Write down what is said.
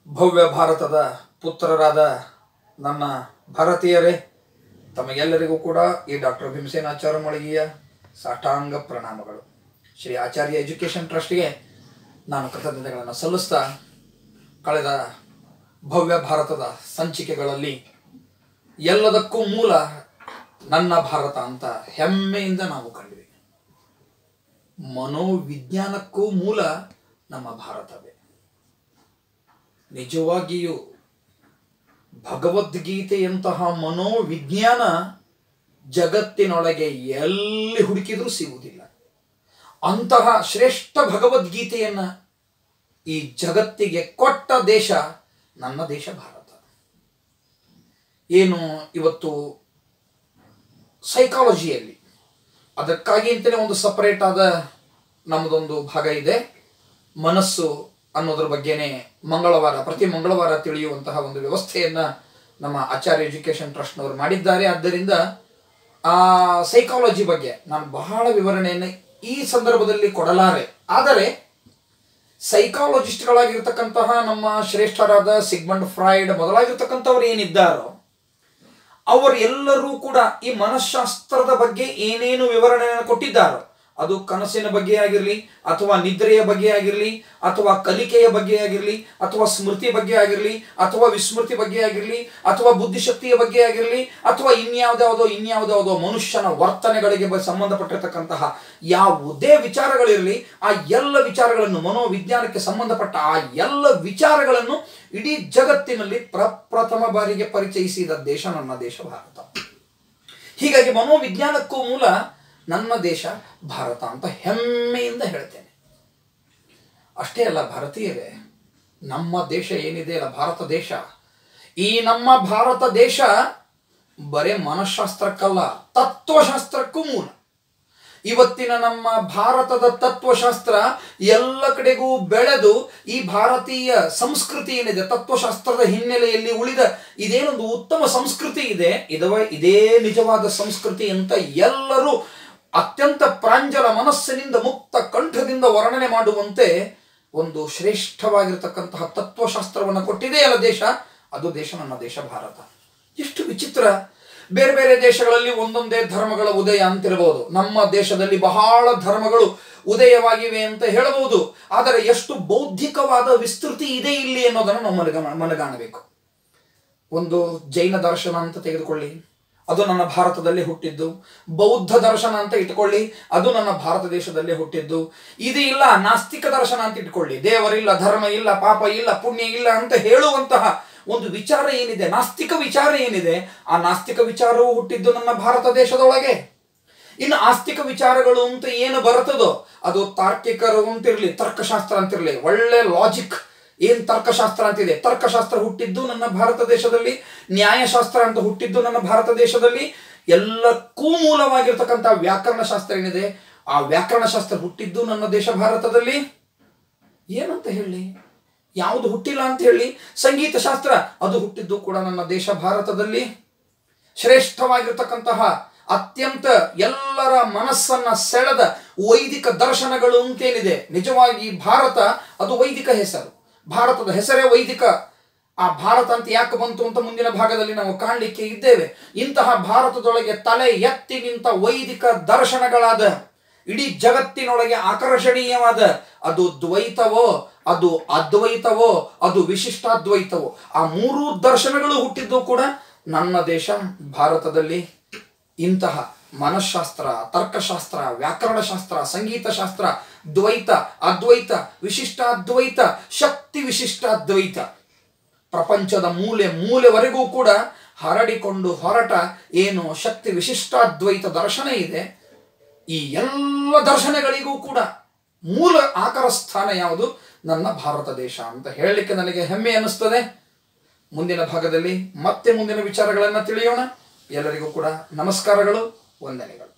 ಭವ್ಯ ಭಾರತದ ಪುತ್ರರಾದ ನನ್ನ ಭಾರತೀಯರೇ ತಮಗೆಲ್ಲರಿಗೂ ಕೂಡ ಈ ಡಾಕ್ಟರ್ ಭೀಮಸೇನ ಆಚಾರ್ಯ ಮಳಿಗೆಯ ಸಾಷ್ಟಾಂಗ ಪ್ರಣಾಮಗಳು ಶ್ರೀ ಆಚಾರ್ಯ ಎಜುಕೇಷನ್ ಟ್ರಸ್ಟ್ಗೆ ನಾನು ಕೃತಜ್ಞತೆಗಳನ್ನು ಸಲ್ಲಿಸ್ತಾ ಕಳೆದ ಭವ್ಯ ಭಾರತದ ಸಂಚಿಕೆಗಳಲ್ಲಿ ಎಲ್ಲದಕ್ಕೂ ಮೂಲ ನನ್ನ ಭಾರತ ಅಂತ ಹೆಮ್ಮೆಯಿಂದ ನಾವು ಕಂಡ್ವಿ ಮನೋವಿಜ್ಞಾನಕ್ಕೂ ಮೂಲ ನಮ್ಮ ಭಾರತವೇ ನಿಜವಾಗಿಯೂ ಭಗವದ್ಗೀತೆಯಂತಹ ಮನೋವಿಜ್ಞಾನ ಜಗತ್ತಿನೊಳಗೆ ಎಲ್ಲಿ ಹುಡುಕಿದ್ರೂ ಸಿಗುವುದಿಲ್ಲ ಅಂತಹ ಶ್ರೇಷ್ಠ ಭಗವದ್ಗೀತೆಯನ್ನ ಈ ಜಗತ್ತಿಗೆ ಕೊಟ್ಟ ದೇಶ ನನ್ನ ದೇಶ ಭಾರತ ಏನು ಇವತ್ತು ಸೈಕಾಲಜಿಯಲ್ಲಿ ಅದಕ್ಕಾಗಿ ಅಂತಲೇ ಒಂದು ಸಪರೇಟ್ ಆದ ನಮ್ಮದೊಂದು ಭಾಗ ಇದೆ ಮನಸ್ಸು ಅನ್ನೋದ್ರ ಬಗ್ಗೆನೇ ಮಂಗಳವಾರ ಪ್ರತಿ ಮಂಗಳವಾರ ತಿಳಿಯುವಂತಹ ಒಂದು ವ್ಯವಸ್ಥೆಯನ್ನ ನಮ್ಮ ಆಚಾರ್ಯ ಎಜುಕೇಶನ್ ಟ್ರಸ್ಟ್ನವರು ಮಾಡಿದ್ದಾರೆ ಆದ್ದರಿಂದ ಆ ಸೈಕಾಲಜಿ ಬಗ್ಗೆ ನಾನು ಬಹಳ ವಿವರಣೆಯನ್ನು ಈ ಸಂದರ್ಭದಲ್ಲಿ ಕೊಡಲಾರೆ ಆದರೆ ಸೈಕಾಲಜಿಸ್ಟ್ಗಳಾಗಿರ್ತಕ್ಕಂತಹ ನಮ್ಮ ಶ್ರೇಷ್ಠರಾದ ಸಿಗ್ಮಂಡ್ ಫ್ರಾಯ್ಡ್ ಮೊದಲಾಗಿರ್ತಕ್ಕಂಥವ್ರು ಏನಿದ್ದಾರೋ ಅವರು ಎಲ್ಲರೂ ಕೂಡ ಈ ಮನಃಶಾಸ್ತ್ರದ ಬಗ್ಗೆ ಏನೇನು ವಿವರಣೆಯನ್ನು ಕೊಟ್ಟಿದ್ದಾರೋ ಅದು ಕನಸಿನ ಬಗ್ಗೆ ಆಗಿರಲಿ ಅಥವಾ ನಿದ್ರೆಯ ಬಗ್ಗೆ ಆಗಿರಲಿ ಅಥವಾ ಕಲಿಕೆಯ ಬಗ್ಗೆ ಆಗಿರಲಿ ಅಥವಾ ಸ್ಮೃತಿ ಬಗ್ಗೆ ಆಗಿರಲಿ ಅಥವಾ ವಿಸ್ಮೃತಿ ಬಗ್ಗೆ ಆಗಿರಲಿ ಅಥವಾ ಬುದ್ಧಿಶಕ್ತಿಯ ಬಗ್ಗೆ ಆಗಿರಲಿ ಅಥವಾ ಇನ್ಯಾವುದ್ಯಾವುದೋ ಇನ್ಯಾವುದ್ಯಾವುದೋ ಮನುಷ್ಯನ ವರ್ತನೆಗಳಿಗೆ ಬ- ಸಂಬಂಧಪಟ್ಟಿರ್ತಕ್ಕಂತಹ ಯಾವುದೇ ವಿಚಾರಗಳಿರಲಿ ಆ ಎಲ್ಲ ವಿಚಾರಗಳನ್ನು ಮನೋವಿಜ್ಞಾನಕ್ಕೆ ಸಂಬಂಧಪಟ್ಟ ಆ ಎಲ್ಲ ವಿಚಾರಗಳನ್ನು ಇಡೀ ಜಗತ್ತಿನಲ್ಲಿ ಪ್ರಪ್ರಥಮ ಬಾರಿಗೆ ಪರಿಚಯಿಸಿದ ದೇಶ ನನ್ನ ದೇಶ ಭಾರತ ಹೀಗಾಗಿ ಮನೋವಿಜ್ಞಾನಕ್ಕೂ ಮೂಲ ನನ್ನ ದೇಶ ಭಾರತ ಅಂತ ಹೆಮ್ಮೆಯಿಂದ ಹೇಳ್ತೇನೆ ಅಷ್ಟೇ ಅಲ್ಲ ಭಾರತೀಯರೇ ನಮ್ಮ ದೇಶ ಏನಿದೆ ಅಲ್ಲ ಭಾರತ ದೇಶ ಈ ನಮ್ಮ ಭಾರತ ದೇಶ ಬರೇ ಮನಃಶಾಸ್ತ್ರಕ್ಕಲ್ಲ ತತ್ವಶಾಸ್ತ್ರಕ್ಕೂ ಮೂಲ ಇವತ್ತಿನ ನಮ್ಮ ಭಾರತದ ತತ್ವಶಾಸ್ತ್ರ ಎಲ್ಲ ಕಡೆಗೂ ಬೆಳೆದು ಈ ಭಾರತೀಯ ಸಂಸ್ಕೃತಿ ಏನಿದೆ ತತ್ವಶಾಸ್ತ್ರದ ಹಿನ್ನೆಲೆಯಲ್ಲಿ ಉಳಿದ ಇದೇನೊಂದು ಉತ್ತಮ ಸಂಸ್ಕೃತಿ ಇದೆ ಇದವ ಇದೇ ನಿಜವಾದ ಸಂಸ್ಕೃತಿ ಅಂತ ಎಲ್ಲರೂ ಅತ್ಯಂತ ಪ್ರಾಂಜಲ ಮನಸ್ಸಿನಿಂದ ಮುಕ್ತ ಕಂಠದಿಂದ ವರ್ಣನೆ ಮಾಡುವಂತೆ ಒಂದು ಶ್ರೇಷ್ಠವಾಗಿರ್ತಕ್ಕಂತಹ ತತ್ವಶಾಸ್ತ್ರವನ್ನು ಕೊಟ್ಟಿದೆಯಲ್ಲ ದೇಶ ಅದು ದೇಶ ನನ್ನ ದೇಶ ಭಾರತ ಎಷ್ಟು ವಿಚಿತ್ರ ಬೇರೆ ಬೇರೆ ದೇಶಗಳಲ್ಲಿ ಒಂದೊಂದೇ ಧರ್ಮಗಳ ಉದಯ ಅಂತಿರಬಹುದು ನಮ್ಮ ದೇಶದಲ್ಲಿ ಬಹಳ ಧರ್ಮಗಳು ಉದಯವಾಗಿವೆ ಅಂತ ಹೇಳಬಹುದು ಆದರೆ ಎಷ್ಟು ಬೌದ್ಧಿಕವಾದ ವಿಸ್ತೃತಿ ಇದೆ ಇಲ್ಲಿ ಅನ್ನೋದನ್ನು ನಾವು ಮನಗ ಮನಗಾಣಬೇಕು ಒಂದು ಜೈನ ದರ್ಶನ ಅಂತ ತೆಗೆದುಕೊಳ್ಳಿ ಅದು ನನ್ನ ಭಾರತದಲ್ಲಿ ಹುಟ್ಟಿದ್ದು ಬೌದ್ಧ ದರ್ಶನ ಅಂತ ಇಟ್ಕೊಳ್ಳಿ ಅದು ನನ್ನ ಭಾರತ ದೇಶದಲ್ಲೇ ಹುಟ್ಟಿದ್ದು ಇದು ಇಲ್ಲ ನಾಸ್ತಿಕ ದರ್ಶನ ಅಂತ ಇಟ್ಕೊಳ್ಳಿ ದೇವರಿಲ್ಲ ಧರ್ಮ ಇಲ್ಲ ಪಾಪ ಇಲ್ಲ ಪುಣ್ಯ ಇಲ್ಲ ಅಂತ ಹೇಳುವಂತಹ ಒಂದು ವಿಚಾರ ಏನಿದೆ ನಾಸ್ತಿಕ ವಿಚಾರ ಏನಿದೆ ಆ ನಾಸ್ತಿಕ ವಿಚಾರವು ಹುಟ್ಟಿದ್ದು ನನ್ನ ಭಾರತ ದೇಶದೊಳಗೆ ಇನ್ನು ಆಸ್ತಿಕ ವಿಚಾರಗಳು ಅಂತ ಏನು ಬರ್ತದೋ ಅದು ತಾರ್ಕಿಕರು ಅಂತಿರ್ಲಿ ತರ್ಕಶಾಸ್ತ್ರ ಅಂತಿರ್ಲಿ ಒಳ್ಳೆ ಲಾಜಿಕ್ ಏನ್ ತರ್ಕಶಾಸ್ತ್ರ ಅಂತಿದೆ ತರ್ಕಶಾಸ್ತ್ರ ಹುಟ್ಟಿದ್ದು ನನ್ನ ಭಾರತ ದೇಶದಲ್ಲಿ ನ್ಯಾಯಶಾಸ್ತ್ರ ಅಂತ ಹುಟ್ಟಿದ್ದು ನನ್ನ ಭಾರತ ದೇಶದಲ್ಲಿ ಎಲ್ಲಕ್ಕೂ ಮೂಲವಾಗಿರ್ತಕ್ಕಂಥ ವ್ಯಾಕರಣ ಶಾಸ್ತ್ರ ಏನಿದೆ ಆ ವ್ಯಾಕರಣ ಶಾಸ್ತ್ರ ಹುಟ್ಟಿದ್ದು ನನ್ನ ದೇಶ ಭಾರತದಲ್ಲಿ ಏನಂತ ಹೇಳಿ ಯಾವುದು ಹುಟ್ಟಿಲ್ಲ ಅಂತ ಹೇಳಿ ಸಂಗೀತ ಶಾಸ್ತ್ರ ಅದು ಹುಟ್ಟಿದ್ದು ಕೂಡ ನನ್ನ ದೇಶ ಭಾರತದಲ್ಲಿ ಶ್ರೇಷ್ಠವಾಗಿರ್ತಕ್ಕಂತಹ ಅತ್ಯಂತ ಎಲ್ಲರ ಮನಸ್ಸನ್ನ ಸೆಳೆದ ವೈದಿಕ ದರ್ಶನಗಳು ಅಂತೇನಿದೆ ನಿಜವಾಗಿ ಭಾರತ ಅದು ವೈದಿಕ ಹೆಸರು ಭಾರತದ ಹೆಸರೇ ವೈದಿಕ ಆ ಭಾರತ ಅಂತ ಯಾಕೆ ಬಂತು ಅಂತ ಮುಂದಿನ ಭಾಗದಲ್ಲಿ ನಾವು ಕಾಣಲಿಕ್ಕೆ ಇದ್ದೇವೆ ಇಂತಹ ಭಾರತದೊಳಗೆ ತಲೆ ಎತ್ತಿ ನಿಂತ ವೈದಿಕ ದರ್ಶನಗಳಾದ ಇಡೀ ಜಗತ್ತಿನೊಳಗೆ ಆಕರ್ಷಣೀಯವಾದ ಅದು ದ್ವೈತವೋ ಅದು ಅದ್ವೈತವೋ ಅದು ವಿಶಿಷ್ಟಾದ್ವೈತವೋ ಆ ಮೂರೂ ದರ್ಶನಗಳು ಹುಟ್ಟಿದ್ದು ಕೂಡ ನನ್ನ ದೇಶ ಭಾರತದಲ್ಲಿ ಇಂತಹ ಮನಃಶಾಸ್ತ್ರ ತರ್ಕಶಾಸ್ತ್ರ ವ್ಯಾಕರಣಶಾಸ್ತ್ರ ಸಂಗೀತ ಶಾಸ್ತ್ರ ದ್ವೈತ ಅದ್ವೈತ ವಿಶಿಷ್ಟಾದ್ವೈತ ಶಕ್ತಿ ವಿಶಿಷ್ಟಾದ್ವೈತ ಪ್ರಪಂಚದ ಮೂಲೆ ಮೂಲೆವರೆಗೂ ಕೂಡ ಹರಡಿಕೊಂಡು ಹೊರಟ ಏನು ಶಕ್ತಿ ವಿಶಿಷ್ಟಾದ್ವೈತ ದರ್ಶನ ಇದೆ ಈ ಎಲ್ಲ ದರ್ಶನಗಳಿಗೂ ಕೂಡ ಮೂಲ ಆಕಾರ ಸ್ಥಾನ ಯಾವುದು ನನ್ನ ಭಾರತ ದೇಶ ಅಂತ ಹೇಳಲಿಕ್ಕೆ ನನಗೆ ಹೆಮ್ಮೆ ಅನ್ನಿಸ್ತದೆ ಮುಂದಿನ ಭಾಗದಲ್ಲಿ ಮತ್ತೆ ಮುಂದಿನ ವಿಚಾರಗಳನ್ನು ತಿಳಿಯೋಣ ಎಲ್ಲರಿಗೂ ಕೂಡ ನಮಸ್ಕಾರಗಳು ವಂದನೆಗಳು